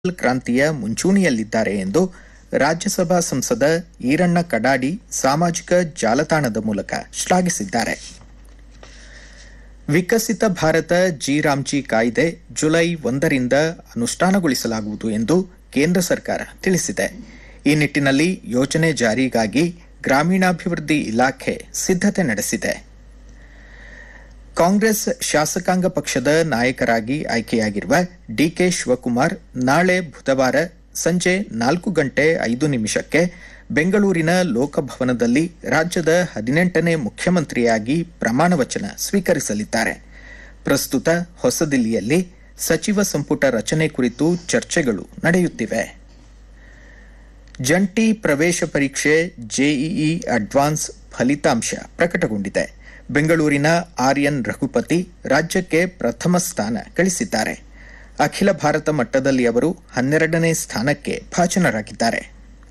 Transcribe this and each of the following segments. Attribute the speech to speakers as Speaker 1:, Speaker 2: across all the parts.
Speaker 1: ಕ್ರಾಂತಿಯ ಮುಂಚೂಣಿಯಲ್ಲಿದ್ದಾರೆ ಎಂದು ರಾಜ್ಯಸಭಾ ಸಂಸದ ಈರಣ್ಣ ಕಡಾಡಿ ಸಾಮಾಜಿಕ ಜಾಲತಾಣದ ಮೂಲಕ ಶ್ಲಾಘಿಸಿದ್ದಾರೆ ವಿಕಸಿತ ಭಾರತ ಜಿ ರಾಮ್ಜಿ ಕಾಯ್ದೆ ಜುಲೈ ಒಂದರಿಂದ ಅನುಷ್ಠಾನಗೊಳಿಸಲಾಗುವುದು ಎಂದು ಕೇಂದ್ರ ಸರ್ಕಾರ ತಿಳಿಸಿದೆ ಈ ನಿಟ್ಟಿನಲ್ಲಿ ಯೋಜನೆ ಜಾರಿಗಾಗಿ ಗ್ರಾಮೀಣಾಭಿವೃದ್ಧಿ ಇಲಾಖೆ ಸಿದ್ಧತೆ ನಡೆಸಿದೆ ಕಾಂಗ್ರೆಸ್ ಶಾಸಕಾಂಗ ಪಕ್ಷದ ನಾಯಕರಾಗಿ ಆಯ್ಕೆಯಾಗಿರುವ ಡಿಕೆ ಶಿವಕುಮಾರ್ ನಾಳೆ ಬುಧವಾರ ಸಂಜೆ ನಾಲ್ಕು ಗಂಟೆ ಐದು ನಿಮಿಷಕ್ಕೆ ಬೆಂಗಳೂರಿನ ಲೋಕಭವನದಲ್ಲಿ ರಾಜ್ಯದ ಹದಿನೆಂಟನೇ ಮುಖ್ಯಮಂತ್ರಿಯಾಗಿ ಪ್ರಮಾಣ ವಚನ ಸ್ವೀಕರಿಸಲಿದ್ದಾರೆ ಪ್ರಸ್ತುತ ಹೊಸದಿಲ್ಲಿಯಲ್ಲಿ ಸಚಿವ ಸಂಪುಟ ರಚನೆ ಕುರಿತು ಚರ್ಚೆಗಳು ನಡೆಯುತ್ತಿವೆ ಜಂಟಿ ಪ್ರವೇಶ ಪರೀಕ್ಷೆ ಜೆಇಇ ಅಡ್ವಾನ್ಸ್ ಫಲಿತಾಂಶ ಪ್ರಕಟಗೊಂಡಿದೆ ಬೆಂಗಳೂರಿನ ಆರ್ಯನ್ ರಘುಪತಿ ರಾಜ್ಯಕ್ಕೆ ಪ್ರಥಮ ಸ್ಥಾನ ಗಳಿಸಿದ್ದಾರೆ ಅಖಿಲ ಭಾರತ ಮಟ್ಟದಲ್ಲಿ ಅವರು ಹನ್ನೆರಡನೇ ಸ್ಥಾನಕ್ಕೆ ಭಾಜನರಾಗಿದ್ದಾರೆ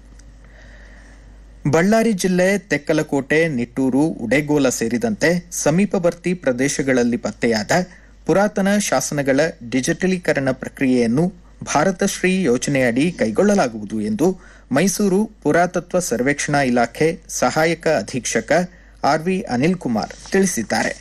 Speaker 1: ಬಳ್ಳಾರಿ ಜಿಲ್ಲೆ ತೆಕ್ಕಲಕೋಟೆ ನಿಟ್ಟೂರು ಉಡೇಗೋಲ ಸೇರಿದಂತೆ ಸಮೀಪವರ್ತಿ ಪ್ರದೇಶಗಳಲ್ಲಿ ಪತ್ತೆಯಾದ ಪುರಾತನ ಶಾಸನಗಳ ಡಿಜಿಟಲೀಕರಣ ಪ್ರಕ್ರಿಯೆಯನ್ನು ಭಾರತಶ್ರೀ ಯೋಜನೆಯಡಿ ಕೈಗೊಳ್ಳಲಾಗುವುದು ಎಂದು ಮೈಸೂರು ಪುರಾತತ್ವ ಸರ್ವೇಕ್ಷಣಾ ಇಲಾಖೆ ಸಹಾಯಕ ಅಧೀಕ್ಷಕ ಆರ್ವಿ ಅನಿಲ್ ಕುಮಾರ್ ತಿಳಿಸಿದ್ದಾರೆ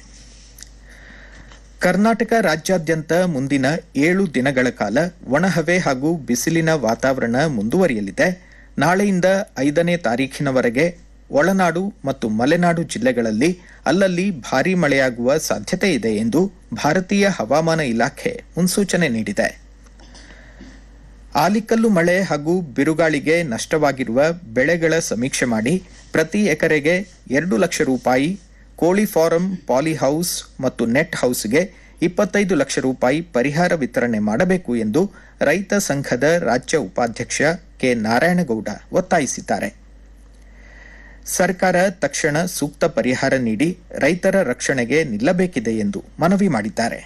Speaker 1: ಕರ್ನಾಟಕ ರಾಜ್ಯಾದ್ಯಂತ ಮುಂದಿನ ಏಳು ದಿನಗಳ ಕಾಲ ಒಣಹವೆ ಹಾಗೂ ಬಿಸಿಲಿನ ವಾತಾವರಣ ಮುಂದುವರಿಯಲಿದೆ ನಾಳೆಯಿಂದ ಐದನೇ ತಾರೀಖಿನವರೆಗೆ ಒಳನಾಡು ಮತ್ತು ಮಲೆನಾಡು ಜಿಲ್ಲೆಗಳಲ್ಲಿ ಅಲ್ಲಲ್ಲಿ ಭಾರೀ ಮಳೆಯಾಗುವ ಸಾಧ್ಯತೆ ಇದೆ ಎಂದು ಭಾರತೀಯ ಹವಾಮಾನ ಇಲಾಖೆ ಮುನ್ಸೂಚನೆ ನೀಡಿದೆ ಆಲಿಕಲ್ಲು ಮಳೆ ಹಾಗೂ ಬಿರುಗಾಳಿಗೆ ನಷ್ಟವಾಗಿರುವ ಬೆಳೆಗಳ ಸಮೀಕ್ಷೆ ಮಾಡಿ ಪ್ರತಿ ಎಕರೆಗೆ ಎರಡು ಲಕ್ಷ ರೂಪಾಯಿ ಕೋಳಿ ಫಾರಂ ಪಾಲಿಹೌಸ್ ಮತ್ತು ನೆಟ್ ಹೌಸ್ಗೆ ಇಪ್ಪತ್ತೈದು ಲಕ್ಷ ರೂಪಾಯಿ ಪರಿಹಾರ ವಿತರಣೆ ಮಾಡಬೇಕು ಎಂದು ರೈತ ಸಂಘದ ರಾಜ್ಯ ಉಪಾಧ್ಯಕ್ಷ ಕೆ ನಾರಾಯಣಗೌಡ ಒತ್ತಾಯಿಸಿದ್ದಾರೆ ಸರ್ಕಾರ ತಕ್ಷಣ ಸೂಕ್ತ ಪರಿಹಾರ ನೀಡಿ ರೈತರ ರಕ್ಷಣೆಗೆ ನಿಲ್ಲಬೇಕಿದೆ ಎಂದು ಮನವಿ ಮಾಡಿದ್ದಾರೆ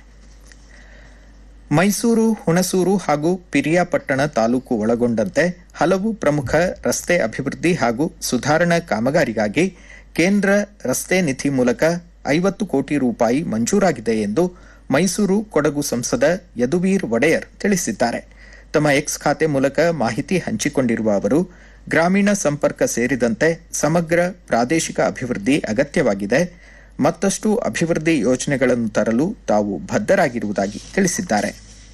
Speaker 1: ಮೈಸೂರು ಹುಣಸೂರು ಹಾಗೂ ಪಿರಿಯಾಪಟ್ಟಣ ತಾಲೂಕು ಒಳಗೊಂಡಂತೆ ಹಲವು ಪ್ರಮುಖ ರಸ್ತೆ ಅಭಿವೃದ್ಧಿ ಹಾಗೂ ಸುಧಾರಣಾ ಕಾಮಗಾರಿಗಾಗಿ ಕೇಂದ್ರ ರಸ್ತೆ ನಿಧಿ ಮೂಲಕ ಐವತ್ತು ಕೋಟಿ ರೂಪಾಯಿ ಮಂಜೂರಾಗಿದೆ ಎಂದು ಮೈಸೂರು ಕೊಡಗು ಸಂಸದ ಯದುವೀರ್ ಒಡೆಯರ್ ತಿಳಿಸಿದ್ದಾರೆ ತಮ್ಮ ಎಕ್ಸ್ ಖಾತೆ ಮೂಲಕ ಮಾಹಿತಿ ಹಂಚಿಕೊಂಡಿರುವ ಅವರು ಗ್ರಾಮೀಣ ಸಂಪರ್ಕ ಸೇರಿದಂತೆ ಸಮಗ್ರ ಪ್ರಾದೇಶಿಕ ಅಭಿವೃದ್ಧಿ ಅಗತ್ಯವಾಗಿದೆ ಮತ್ತಷ್ಟು ಅಭಿವೃದ್ಧಿ ಯೋಜನೆಗಳನ್ನು ತರಲು ತಾವು ಬದ್ಧರಾಗಿರುವುದಾಗಿ ತಿಳಿಸಿದ್ದಾರೆ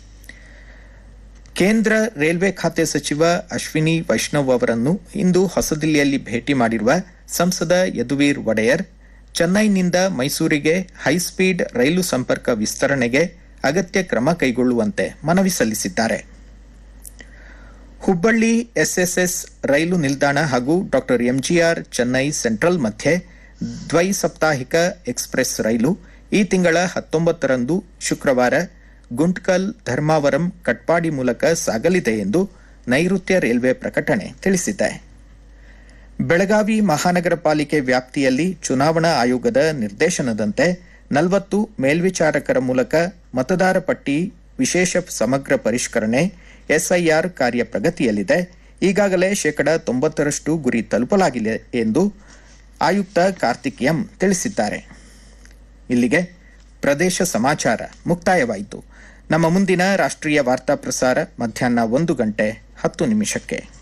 Speaker 1: ಕೇಂದ್ರ ರೈಲ್ವೆ ಖಾತೆ ಸಚಿವ ಅಶ್ವಿನಿ ವೈಷ್ಣವ್ ಅವರನ್ನು ಇಂದು ಹೊಸದಿಲ್ಲಿಯಲ್ಲಿ ಭೇಟಿ ಮಾಡಿರುವ ಸಂಸದ ಯದುವೀರ್ ಒಡೆಯರ್ ಚೆನ್ನೈನಿಂದ ಮೈಸೂರಿಗೆ ಹೈಸ್ಪೀಡ್ ರೈಲು ಸಂಪರ್ಕ ವಿಸ್ತರಣೆಗೆ ಅಗತ್ಯ ಕ್ರಮ ಕೈಗೊಳ್ಳುವಂತೆ ಮನವಿ ಸಲ್ಲಿಸಿದ್ದಾರೆ ಹುಬ್ಬಳ್ಳಿ ಎಸ್ಎಸ್ಎಸ್ ರೈಲು ನಿಲ್ದಾಣ ಹಾಗೂ ಡಾ ಎಂಜಿಆರ್ ಚೆನ್ನೈ ಸೆಂಟ್ರಲ್ ಮಧ್ಯೆ ದ್ವೈ ಸಾಪ್ತಾಹಿಕ ಎಕ್ಸ್ಪ್ರೆಸ್ ರೈಲು ಈ ತಿಂಗಳ ಹತ್ತೊಂಬತ್ತರಂದು ಶುಕ್ರವಾರ ಗುಂಟ್ಕಲ್ ಧರ್ಮಾವರಂ ಕಟ್ಪಾಡಿ ಮೂಲಕ ಸಾಗಲಿದೆ ಎಂದು ನೈಋತ್ಯ ರೈಲ್ವೆ ಪ್ರಕಟಣೆ ತಿಳಿಸಿದೆ ಬೆಳಗಾವಿ ಮಹಾನಗರ ಪಾಲಿಕೆ ವ್ಯಾಪ್ತಿಯಲ್ಲಿ ಚುನಾವಣಾ ಆಯೋಗದ ನಿರ್ದೇಶನದಂತೆ ನಲವತ್ತು ಮೇಲ್ವಿಚಾರಕರ ಮೂಲಕ ಮತದಾರ ಪಟ್ಟಿ ವಿಶೇಷ ಸಮಗ್ರ ಪರಿಷ್ಕರಣೆ ಎಸ್ಐಆರ್ ಕಾರ್ಯ ಪ್ರಗತಿಯಲ್ಲಿದೆ ಈಗಾಗಲೇ ಶೇಕಡ ತೊಂಬತ್ತರಷ್ಟು ಗುರಿ ತಲುಪಲಾಗಿದೆ ಎಂದು ಆಯುಕ್ತ ಕಾರ್ತಿಕ್ ಎಂ ತಿಳಿಸಿದ್ದಾರೆ ಇಲ್ಲಿಗೆ ಪ್ರದೇಶ ಸಮಾಚಾರ ಮುಕ್ತಾಯವಾಯಿತು ನಮ್ಮ ಮುಂದಿನ ರಾಷ್ಟ್ರೀಯ ವಾರ್ತಾ ಪ್ರಸಾರ ಮಧ್ಯಾಹ್ನ ಒಂದು ಗಂಟೆ ಹತ್ತು ನಿಮಿಷಕ್ಕೆ